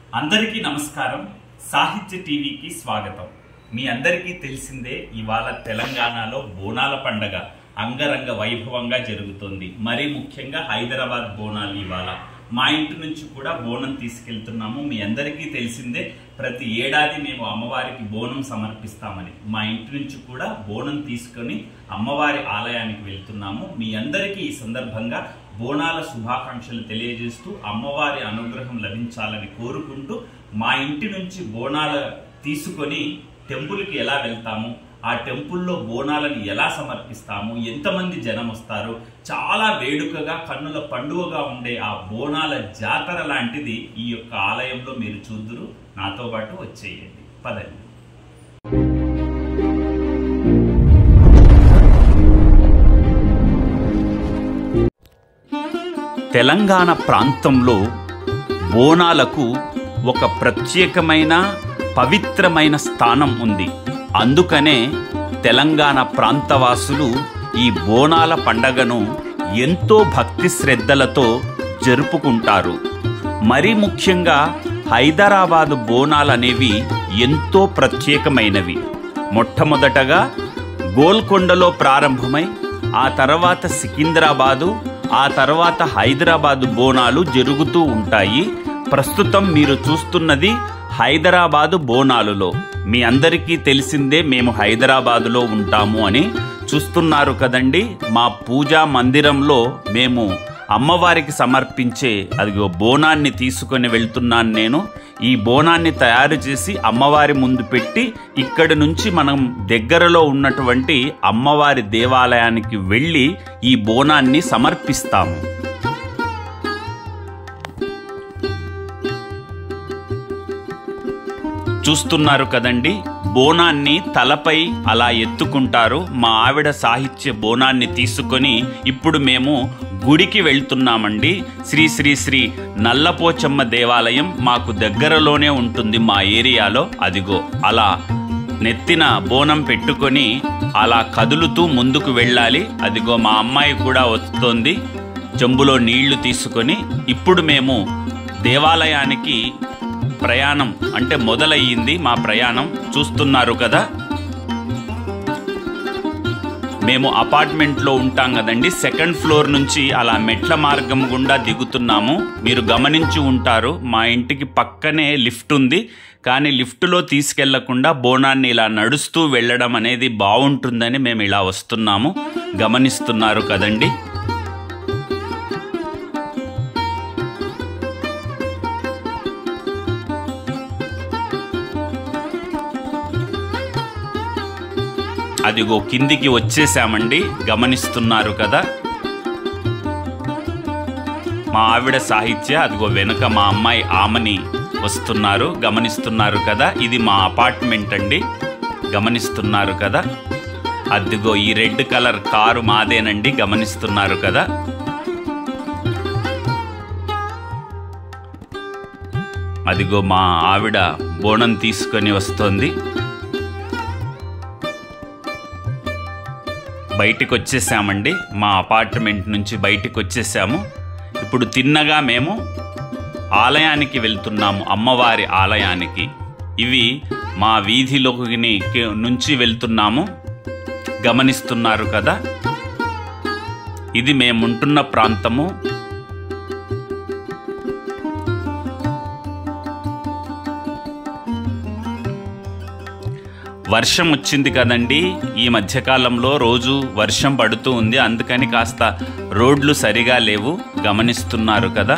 అందరికీ నమస్కారం సాహిత్య టీవీకి స్వాగతం మీ అందరికీ తెలిసిందే ఇవాళ తెలంగాణలో బోనాల పండగ అంగరంగ వైభవంగా జరుగుతుంది మరీ ముఖ్యంగా హైదరాబాద్ బోనాలు ఇవాళ మా ఇంటి నుంచి కూడా బోనం తీసుకెళ్తున్నాము మీ అందరికీ తెలిసిందే ప్రతి ఏడాది మేము అమ్మవారికి బోనం సమర్పిస్తామని మా ఇంటి నుంచి కూడా బోనం తీసుకొని అమ్మవారి ఆలయానికి వెళ్తున్నాము మీ అందరికీ ఈ సందర్భంగా బోనాల శుభాకాంక్షలు తెలియజేస్తూ అమ్మవారి అనుగ్రహం లభించాలని కోరుకుంటూ మా ఇంటి నుంచి బోనాల తీసుకొని టెంపుల్కి ఎలా వెళ్తాము ఆ టెంపుల్లో బోనాలను ఎలా సమర్పిస్తాము ఎంతమంది జనం వస్తారు చాలా వేడుకగా కన్నుల పండుగగా ఉండే ఆ బోనాల జాతర లాంటిది ఈ యొక్క ఆలయంలో మీరు చూద్దురు నాతో పాటు వచ్చేయండి పదండి తెలంగాణ ప్రాంతంలో బోనాలకు ఒక ప్రత్యేకమైన పవిత్రమైన స్థానం ఉంది అందుకనే తెలంగాణ ప్రాంతవాసులు ఈ బోనాల పండగను ఎంతో భక్తి శ్రద్ధలతో జరుపుకుంటారు మరీ ముఖ్యంగా హైదరాబాదు బోనాలు అనేవి ఎంతో ప్రత్యేకమైనవి మొట్టమొదటగా గోల్కొండలో ప్రారంభమై ఆ తర్వాత సికింద్రాబాదు ఆ తర్వాత హైదరాబాదు బోనాలు జరుగుతూ ఉంటాయి ప్రస్తుతం మీరు చూస్తున్నది హైదరాబాదు బోనాలులో మీ అందరికీ తెలిసిందే మేము హైదరాబాదులో ఉంటాము అని చూస్తున్నారు కదండి మా పూజా మందిరంలో మేము అమ్మవారికి సమర్పించే అదిగో బోనాన్ని తీసుకొని వెళ్తున్నాను నేను ఈ బోనాన్ని తయారు చేసి అమ్మవారి ముందు పెట్టి ఇక్కడి నుంచి మనం దగ్గరలో ఉన్నటువంటి అమ్మవారి దేవాలయానికి వెళ్ళి ఈ బోనాన్ని సమర్పిస్తాము చూస్తున్నారు కదండి బోనాన్ని తలపై అలా ఎత్తుకుంటారు మా ఆవిడ సాహిత్య బోనాన్ని తీసుకొని ఇప్పుడు మేము గుడికి వెళ్తున్నామండి శ్రీ శ్రీ శ్రీ నల్లపోచమ్మ దేవాలయం మాకు దగ్గరలోనే ఉంటుంది మా ఏరియాలో అదిగో అలా నెత్తిన బోనం పెట్టుకొని అలా కదులుతూ ముందుకు వెళ్ళాలి అదిగో మా అమ్మాయి కూడా వస్తోంది చెంబులో నీళ్లు తీసుకొని ఇప్పుడు మేము దేవాలయానికి ప్రయాణం అంటే మొదలయ్యింది మా ప్రయాణం చూస్తున్నారు కదా మేము అపార్ట్మెంట్లో ఉంటాం కదండి సెకండ్ ఫ్లోర్ నుంచి అలా మెట్ల మార్గం గుండా దిగుతున్నాము మీరు గమనించి ఉంటారు మా ఇంటికి పక్కనే లిఫ్ట్ ఉంది కానీ లిఫ్ట్లో తీసుకెళ్లకుండా బోనాన్ని ఇలా నడుస్తూ వెళ్ళడం అనేది బాగుంటుందని మేము ఇలా వస్తున్నాము గమనిస్తున్నారు కదండి అదిగో కిందికి వచ్చేసామండి గమనిస్తున్నారు కదా మా ఆవిడ సాహిత్య అదిగో వెనుక మా అమ్మాయి ఆమని వస్తున్నారు గమనిస్తున్నారు కదా ఇది మా అపార్ట్మెంట్ అండి గమనిస్తున్నారు కదా అదిగో ఈ రెడ్ కలర్ కారు మాదేనండి గమనిస్తున్నారు కదా అదిగో మా ఆవిడ బోనం తీసుకొని వస్తోంది బయటికి వచ్చేసామండి మా అపార్ట్మెంట్ నుంచి బయటికి వచ్చేసాము ఇప్పుడు తిన్నగా మేము ఆలయానికి వెళ్తున్నాము అమ్మవారి ఆలయానికి ఇవి మా వీధిలోకి నుంచి వెళ్తున్నాము గమనిస్తున్నారు కదా ఇది మేముంటున్న ప్రాంతము వర్షం వచ్చింది కదండి ఈ మధ్యకాలంలో రోజు వర్షం పడుతూ ఉంది అందుకని కాస్త రోడ్లు సరిగా లేవు గమనిస్తున్నారు కదా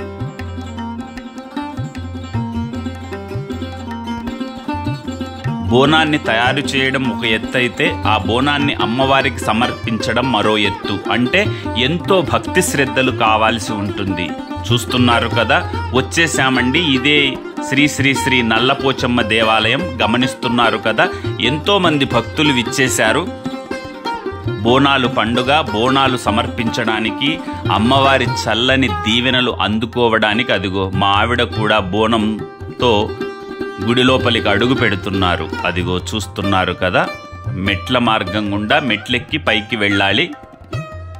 బోనాన్ని తయారు చేయడం ఒక ఎత్తు అయితే ఆ బోనాన్ని అమ్మవారికి సమర్పించడం మరో ఎత్తు అంటే ఎంతో భక్తి శ్రద్ధలు కావాల్సి ఉంటుంది చూస్తున్నారు కదా వచ్చేసామండి ఇదే శ్రీ శ్రీ శ్రీ నల్లపోచమ్మ దేవాలయం గమనిస్తున్నారు కదా ఎంతో మంది భక్తులు విచ్చేశారు బోనాలు పండుగ బోనాలు సమర్పించడానికి అమ్మవారి చల్లని దీవెనలు అందుకోవడానికి అదిగో మా ఆవిడ కూడా బోనంతో గుడి లోపలికి అడుగు పెడుతున్నారు అదిగో చూస్తున్నారు కదా మెట్ల మార్గం గుండా మెట్లెక్కి పైకి వెళ్ళాలి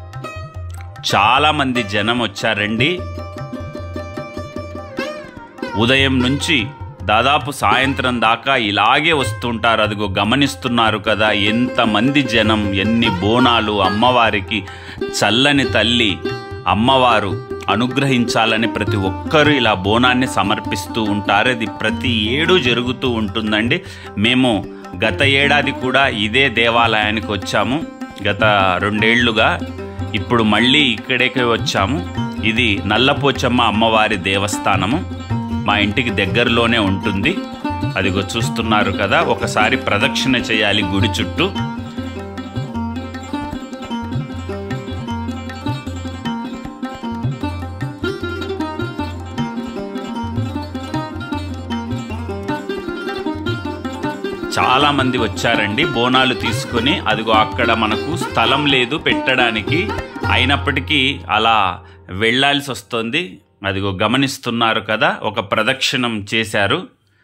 చాలా మంది జనం వచ్చారండి ఉదయం నుంచి దాదాపు సాయంత్రం దాకా ఇలాగే వస్తుంటారు అదిగో గమనిస్తున్నారు కదా ఎంతమంది జనం ఎన్ని బోనాలు అమ్మవారికి చల్లని తల్లి అమ్మవారు అనుగ్రహించాలని ప్రతి ఒక్కరూ ఇలా బోనాన్ని సమర్పిస్తూ ఉంటారు ఇది ప్రతి ఏడు జరుగుతూ ఉంటుందండి మేము గత ఏడాది కూడా ఇదే దేవాలయానికి వచ్చాము గత రెండేళ్లుగా ఇప్పుడు మళ్ళీ ఇక్కడికే వచ్చాము ఇది నల్లపోచమ్మ అమ్మవారి దేవస్థానము మా ఇంటికి దగ్గరలోనే ఉంటుంది అదిగో చూస్తున్నారు కదా ఒకసారి ప్రదక్షిణ చేయాలి గుడి చుట్టూ చాలా మంది వచ్చారండి బోనాలు తీసుకొని అదిగో అక్కడ మనకు స్థలం లేదు పెట్టడానికి అయినప్పటికీ అలా వెళ్ళాల్సి వస్తుంది అదిగో గమనిస్తున్నారు కదా ఒక ప్రదక్షిణం చేశారు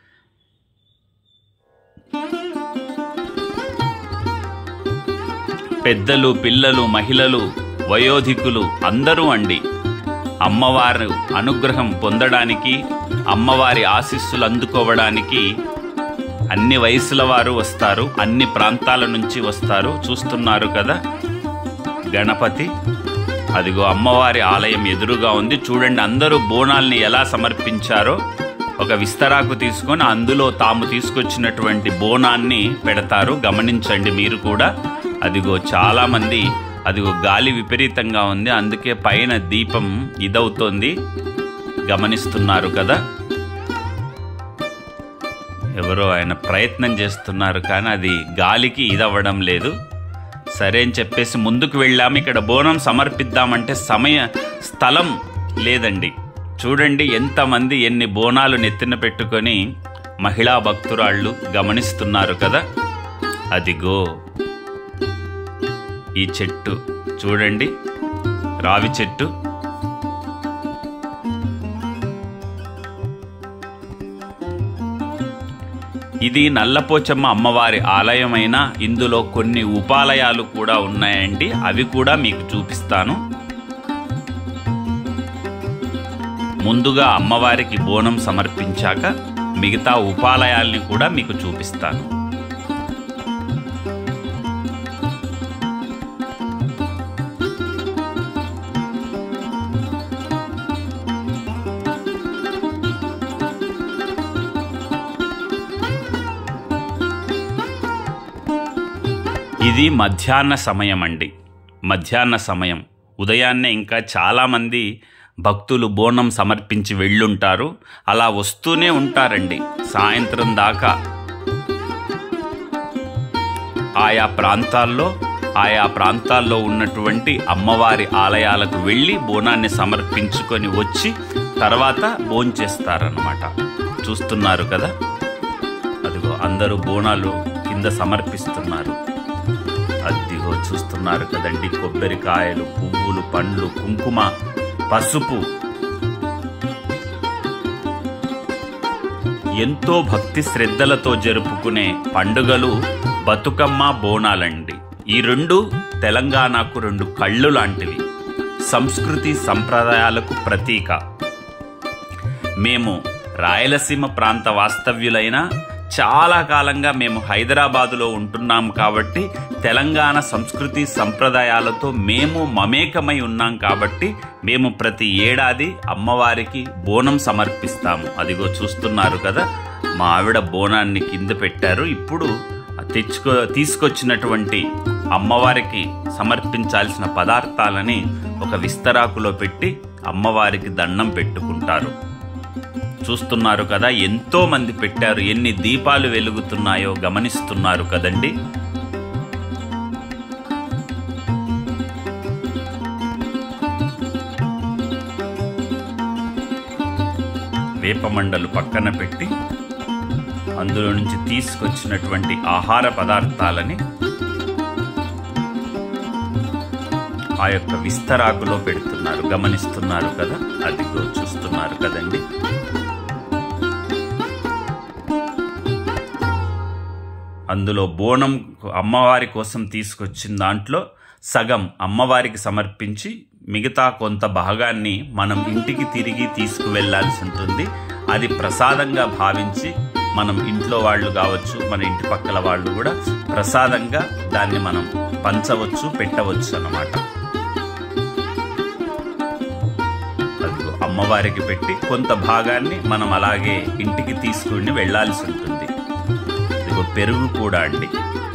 పెద్దలు పిల్లలు మహిళలు వయోధికులు అందరూ అండి అమ్మవారు అనుగ్రహం పొందడానికి అమ్మవారి ఆశీస్సులు అందుకోవడానికి అన్ని వయసుల వారు వస్తారు అన్ని ప్రాంతాల నుంచి వస్తారు చూస్తున్నారు కదా గణపతి అదిగో అమ్మవారి ఆలయం ఎదురుగా ఉంది చూడండి అందరూ బోనాల్ని ఎలా సమర్పించారో ఒక విస్తరాకు తీసుకొని అందులో తాము తీసుకొచ్చినటువంటి బోనాన్ని పెడతారు గమనించండి మీరు కూడా అదిగో చాలామంది అదిగో గాలి విపరీతంగా ఉంది అందుకే పైన దీపం ఇదవుతోంది గమనిస్తున్నారు కదా ఎవరో ఆయన ప్రయత్నం చేస్తున్నారు కానీ అది గాలికి ఇదవ్వడం లేదు సరే అని చెప్పేసి ముందుకు వెళ్ళాము ఇక్కడ బోనం సమర్పిద్దామంటే సమయ స్థలం లేదండి చూడండి ఎంతమంది ఎన్ని బోనాలు నెత్తిన పెట్టుకొని మహిళా భక్తురాళ్ళు గమనిస్తున్నారు కదా అదిగో ఈ చెట్టు చూడండి రావి చెట్టు ఇది నల్లపోచమ్మ అమ్మవారి ఆలయమైన ఇందులో కొన్ని ఉపాలయాలు కూడా ఉన్నాయండి అవి కూడా మీకు చూపిస్తాను ముందుగా అమ్మవారికి బోనం సమర్పించాక మిగతా ఉపాలయాల్ని కూడా మీకు చూపిస్తాను ఇది మధ్యాహ్న సమయం అండి మధ్యాహ్న సమయం ఉదయాన్నే ఇంకా చాలామంది భక్తులు బోనం సమర్పించి వెళ్ళుంటారు అలా వస్తూనే ఉంటారండి సాయంత్రం దాకా ఆయా ప్రాంతాల్లో ఆయా ప్రాంతాల్లో ఉన్నటువంటి అమ్మవారి ఆలయాలకు వెళ్ళి బోనాన్ని సమర్పించుకొని వచ్చి తర్వాత భోంచేస్తారనమాట చూస్తున్నారు కదా అదిగో అందరూ బోనాలు కింద సమర్పిస్తున్నారు అదిగో చూస్తున్నారు కదండి కొబ్బరికాయలు పువ్వులు పండ్లు కుంకుమ పసుపు ఎంతో భక్తి శ్రద్ధలతో జరుపుకునే పండుగలు బతుకమ్మ బోనాలండి ఈ రెండు తెలంగాణకు రెండు కళ్ళు లాంటివి సంస్కృతి సంప్రదాయాలకు ప్రతీక మేము రాయలసీమ ప్రాంత వాస్తవ్యులైన చాలా కాలంగా మేము హైదరాబాదులో ఉంటున్నాం కాబట్టి తెలంగాణ సంస్కృతి సంప్రదాయాలతో మేము మమేకమై ఉన్నాం కాబట్టి మేము ప్రతి ఏడాది అమ్మవారికి బోనం సమర్పిస్తాము అదిగో చూస్తున్నారు కదా మా ఆవిడ బోనాన్ని కింద పెట్టారు ఇప్పుడు తెచ్చుకో తీసుకొచ్చినటువంటి అమ్మవారికి సమర్పించాల్సిన పదార్థాలని ఒక విస్తరాకులో పెట్టి అమ్మవారికి దండం పెట్టుకుంటారు చూస్తున్నారు కదా ఎంతో మంది పెట్టారు ఎన్ని దీపాలు వెలుగుతున్నాయో గమనిస్తున్నారు కదండి వేపమండలు పక్కన పెట్టి అందులో నుంచి తీసుకొచ్చినటువంటి ఆహార పదార్థాలని ఆ యొక్క విస్తరాకులో పెడుతున్నారు గమనిస్తున్నారు కదా అదిగో చూస్తున్నారు కదండి అందులో బోనం అమ్మవారి కోసం తీసుకొచ్చిన దాంట్లో సగం అమ్మవారికి సమర్పించి మిగతా కొంత భాగాన్ని మనం ఇంటికి తిరిగి తీసుకువెళ్లాల్సి ఉంటుంది అది ప్రసాదంగా భావించి మనం ఇంట్లో వాళ్ళు కావచ్చు మన ఇంటి పక్కల వాళ్ళు కూడా ప్రసాదంగా దాన్ని మనం పంచవచ్చు పెట్టవచ్చు అన్నమాట అదిగో అమ్మవారికి పెట్టి కొంత భాగాన్ని మనం అలాగే ఇంటికి తీసుకుని వెళ్ళాల్సి ఉంటుంది ఇదిగో పెరుగు కూడా అండి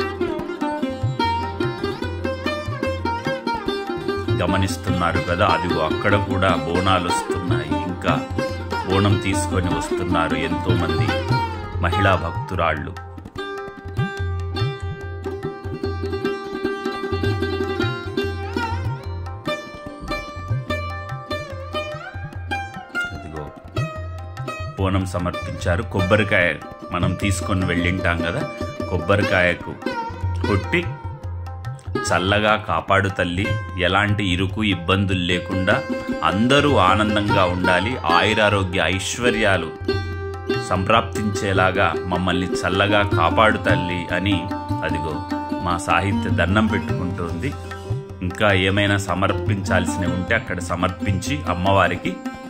గమనిస్తున్నారు కదా అదిగో అక్కడ కూడా బోనాలు వస్తున్నాయి ఇంకా బోనం తీసుకొని వస్తున్నారు ఎంతో మంది మహిళా భక్తురాళ్ళు అదిగో బోనం సమర్పించారు కొబ్బరికాయ మనం తీసుకొని వెళ్ళింటాం కదా కొబ్బరికాయకు కొట్టి చల్లగా కాపాడు తల్లి ఎలాంటి ఇరుకు ఇబ్బందులు లేకుండా అందరూ ఆనందంగా ఉండాలి ఆయురారోగ్య ఐశ్వర్యాలు సంప్రాప్తించేలాగా మమ్మల్ని చల్లగా కాపాడు తల్లి అని అదిగో మా సాహిత్య దండం పెట్టుకుంటోంది ఇంకా ఏమైనా సమర్పించాల్సినవి ఉంటే అక్కడ సమర్పించి అమ్మవారికి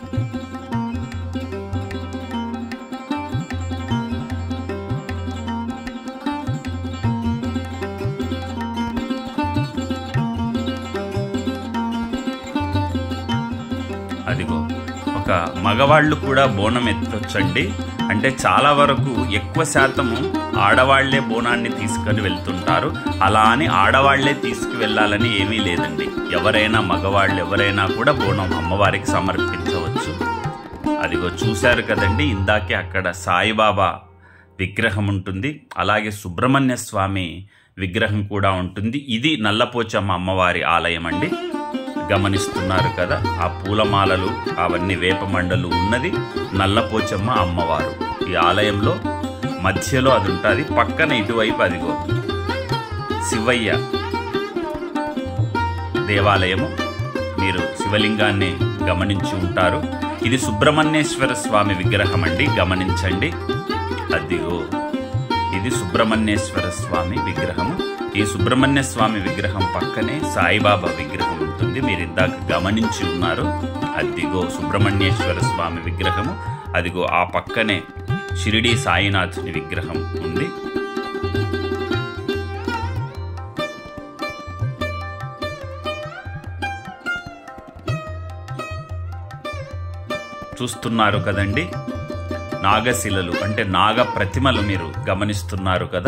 అదిగో ఒక మగవాళ్ళు కూడా బోనం ఎత్తొచ్చండి అంటే చాలా వరకు ఎక్కువ శాతము ఆడవాళ్లే బోనాన్ని తీసుకొని వెళ్తుంటారు అలా అని ఆడవాళ్లే తీసుకువెళ్ళాలని ఏమీ లేదండి ఎవరైనా మగవాళ్ళు ఎవరైనా కూడా బోనం అమ్మవారికి సమర్పించవచ్చు అదిగో చూశారు కదండి ఇందాకే అక్కడ సాయిబాబా విగ్రహం ఉంటుంది అలాగే సుబ్రహ్మణ్య స్వామి విగ్రహం కూడా ఉంటుంది ఇది నల్లపోచమ్మ అమ్మవారి ఆలయం అండి గమనిస్తున్నారు కదా ఆ పూలమాలలు అవన్నీ వేపమండలు ఉన్నది నల్లపోచమ్మ అమ్మవారు ఈ ఆలయంలో మధ్యలో అది ఉంటుంది పక్కన ఇటువైపు అదిగో శివయ్య దేవాలయము మీరు శివలింగాన్ని గమనించి ఉంటారు ఇది సుబ్రహ్మణ్యేశ్వర స్వామి విగ్రహం అండి గమనించండి అదిగో ఇది సుబ్రహ్మణ్యేశ్వర స్వామి విగ్రహము ఈ సుబ్రహ్మణ్య స్వామి విగ్రహం పక్కనే సాయిబాబా విగ్రహం ఉంటుంది మీరు ఇందాక గమనించి ఉన్నారు అదిగో సుబ్రహ్మణ్యేశ్వర స్వామి విగ్రహము అదిగో ఆ పక్కనే షిరిడి సాయినాథుని విగ్రహం ఉంది చూస్తున్నారు కదండి నాగశిలలు అంటే నాగ ప్రతిమలు మీరు గమనిస్తున్నారు కదా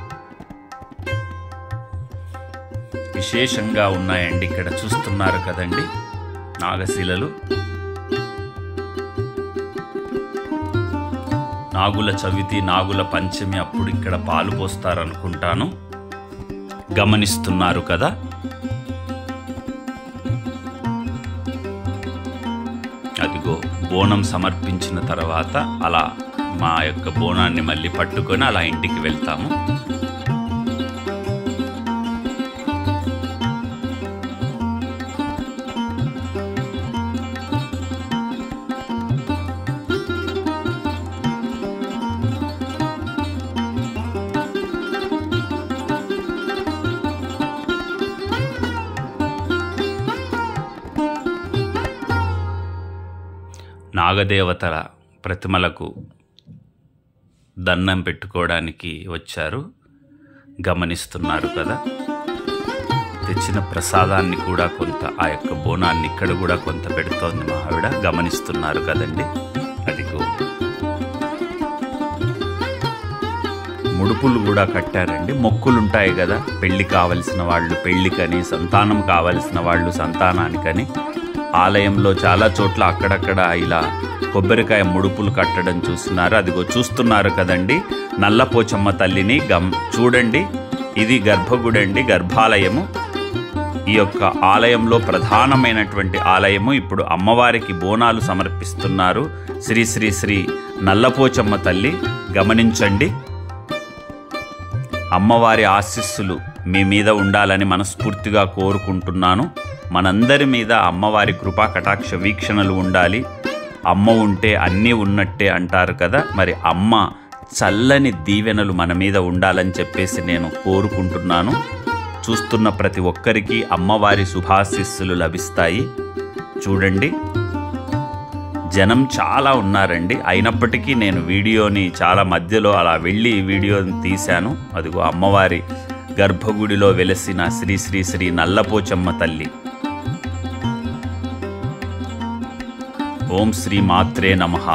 విశేషంగా ఉన్నాయండి ఇక్కడ చూస్తున్నారు కదండి నాగశిలలు నాగుల చవితి నాగుల పంచమి అప్పుడు ఇక్కడ పాలు పోస్తారనుకుంటాను గమనిస్తున్నారు కదా అదిగో బోనం సమర్పించిన తర్వాత అలా మా యొక్క బోనాన్ని మళ్ళీ పట్టుకొని అలా ఇంటికి వెళ్తాము నాగదేవతల ప్రతిమలకు దండం పెట్టుకోవడానికి వచ్చారు గమనిస్తున్నారు కదా తెచ్చిన ప్రసాదాన్ని కూడా కొంత ఆ యొక్క బోనాన్ని ఇక్కడ కూడా కొంత పెడుతోంది మా ఆవిడ గమనిస్తున్నారు కదండి అదిగో ముడుపులు కూడా కట్టారండి మొక్కులు ఉంటాయి కదా పెళ్లి కావలసిన వాళ్ళు పెళ్లికని సంతానం కావలసిన వాళ్ళు సంతానానికని ఆలయంలో చాలా చోట్ల అక్కడక్కడ ఇలా కొబ్బరికాయ ముడుపులు కట్టడం చూస్తున్నారు అదిగో చూస్తున్నారు కదండి నల్లపోచమ్మ తల్లిని గమ్ చూడండి ఇది గర్భగుడి అండి గర్భాలయము ఈ యొక్క ఆలయంలో ప్రధానమైనటువంటి ఆలయము ఇప్పుడు అమ్మవారికి బోనాలు సమర్పిస్తున్నారు శ్రీ శ్రీ శ్రీ నల్లపోచమ్మ తల్లి గమనించండి అమ్మవారి ఆశీస్సులు మీ మీద ఉండాలని మనస్ఫూర్తిగా కోరుకుంటున్నాను మనందరి మీద అమ్మవారి కృపా కటాక్ష వీక్షణలు ఉండాలి అమ్మ ఉంటే అన్నీ ఉన్నట్టే అంటారు కదా మరి అమ్మ చల్లని దీవెనలు మన మీద ఉండాలని చెప్పేసి నేను కోరుకుంటున్నాను చూస్తున్న ప్రతి ఒక్కరికి అమ్మవారి శుభాశీస్సులు లభిస్తాయి చూడండి జనం చాలా ఉన్నారండి అయినప్పటికీ నేను వీడియోని చాలా మధ్యలో అలా వెళ్ళి వీడియోని తీశాను అదిగో అమ్మవారి గర్భగుడిలో వెలసిన శ్రీ శ్రీ శ్రీ నల్లపోచమ్మ తల్లి ఓం శ్రీ మాత్రే నమః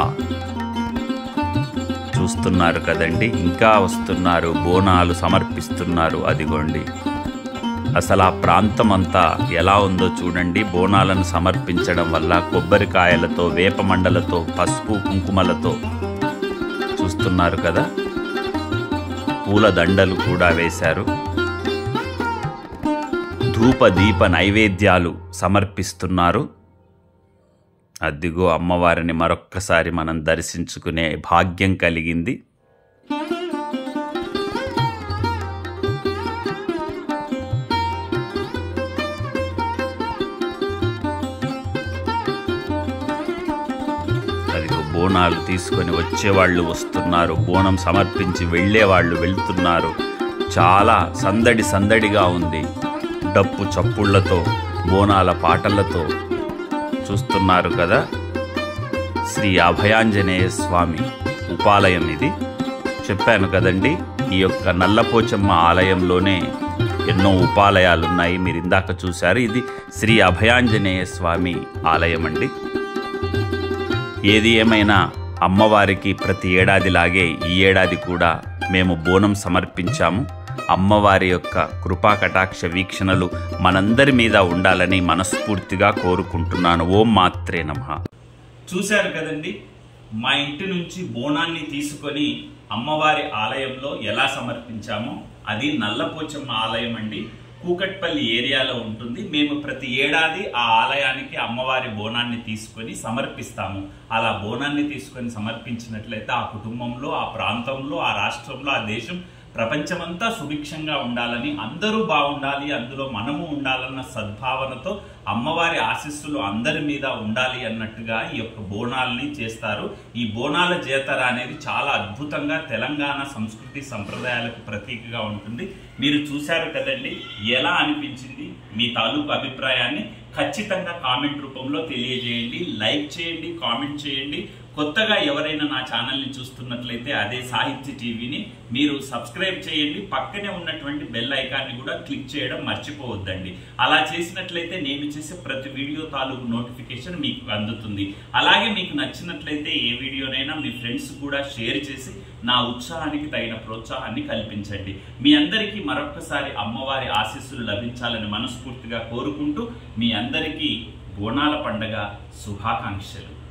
చూస్తున్నారు కదండి ఇంకా వస్తున్నారు బోనాలు సమర్పిస్తున్నారు అదిగోండి అసలు ఆ ప్రాంతం అంతా ఎలా ఉందో చూడండి బోనాలను సమర్పించడం వల్ల కొబ్బరికాయలతో వేపమండలతో పసుపు కుంకుమలతో చూస్తున్నారు కదా పూల దండలు కూడా వేశారు ధూప దీప నైవేద్యాలు సమర్పిస్తున్నారు అద్దిగో అమ్మవారిని మరొక్కసారి మనం దర్శించుకునే భాగ్యం కలిగింది అదిగో బోనాలు తీసుకొని వచ్చేవాళ్ళు వస్తున్నారు బోనం సమర్పించి వెళ్ళేవాళ్ళు వెళ్తున్నారు చాలా సందడి సందడిగా ఉంది డప్పు చప్పుళ్లతో బోనాల పాటలతో చూస్తున్నారు కదా శ్రీ అభయాంజనేయ స్వామి ఉపాలయం ఇది చెప్పాను కదండి ఈ యొక్క నల్లపోచమ్మ ఆలయంలోనే ఎన్నో ఉపాలయాలు ఉన్నాయి మీరు ఇందాక చూశారు ఇది శ్రీ అభయాంజనేయ స్వామి ఆలయం అండి ఏది ఏమైనా అమ్మవారికి ప్రతి ఏడాదిలాగే ఈ ఏడాది కూడా మేము బోనం సమర్పించాము అమ్మవారి యొక్క కృపా కటాక్ష వీక్షణలు మనందరి మీద ఉండాలని మనస్ఫూర్తిగా కోరుకుంటున్నాను ఓం మాత్రే నమః చూశారు కదండి మా ఇంటి నుంచి బోనాన్ని తీసుకొని అమ్మవారి ఆలయంలో ఎలా సమర్పించామో అది నల్లపోచమ్మ ఆలయం అండి కూకట్పల్లి ఏరియాలో ఉంటుంది మేము ప్రతి ఏడాది ఆ ఆలయానికి అమ్మవారి బోనాన్ని తీసుకొని సమర్పిస్తాము అలా బోనాన్ని తీసుకొని సమర్పించినట్లయితే ఆ కుటుంబంలో ఆ ప్రాంతంలో ఆ రాష్ట్రంలో ఆ దేశం ప్రపంచమంతా సుభిక్షంగా ఉండాలని అందరూ బాగుండాలి అందులో మనము ఉండాలన్న సద్భావనతో అమ్మవారి ఆశీస్సులు అందరి మీద ఉండాలి అన్నట్టుగా ఈ యొక్క బోనాల్ని చేస్తారు ఈ బోనాల జాతర అనేది చాలా అద్భుతంగా తెలంగాణ సంస్కృతి సంప్రదాయాలకు ప్రతీకగా ఉంటుంది మీరు చూశారు కదండి ఎలా అనిపించింది మీ తాలూకు అభిప్రాయాన్ని ఖచ్చితంగా కామెంట్ రూపంలో తెలియజేయండి లైక్ చేయండి కామెంట్ చేయండి కొత్తగా ఎవరైనా నా ఛానల్ని చూస్తున్నట్లయితే అదే సాహిత్య టీవీని మీరు సబ్స్క్రైబ్ చేయండి పక్కనే ఉన్నటువంటి బెల్ ఐకాన్ని కూడా క్లిక్ చేయడం మర్చిపోవద్దండి అలా చేసినట్లయితే నేను చేసే ప్రతి వీడియో తాలూకు నోటిఫికేషన్ మీకు అందుతుంది అలాగే మీకు నచ్చినట్లయితే ఏ వీడియోనైనా మీ ఫ్రెండ్స్ కూడా షేర్ చేసి నా ఉత్సాహానికి తగిన ప్రోత్సాహాన్ని కల్పించండి మీ అందరికీ మరొక్కసారి అమ్మవారి ఆశీస్సులు లభించాలని మనస్ఫూర్తిగా కోరుకుంటూ మీ అందరికీ బోనాల పండగ శుభాకాంక్షలు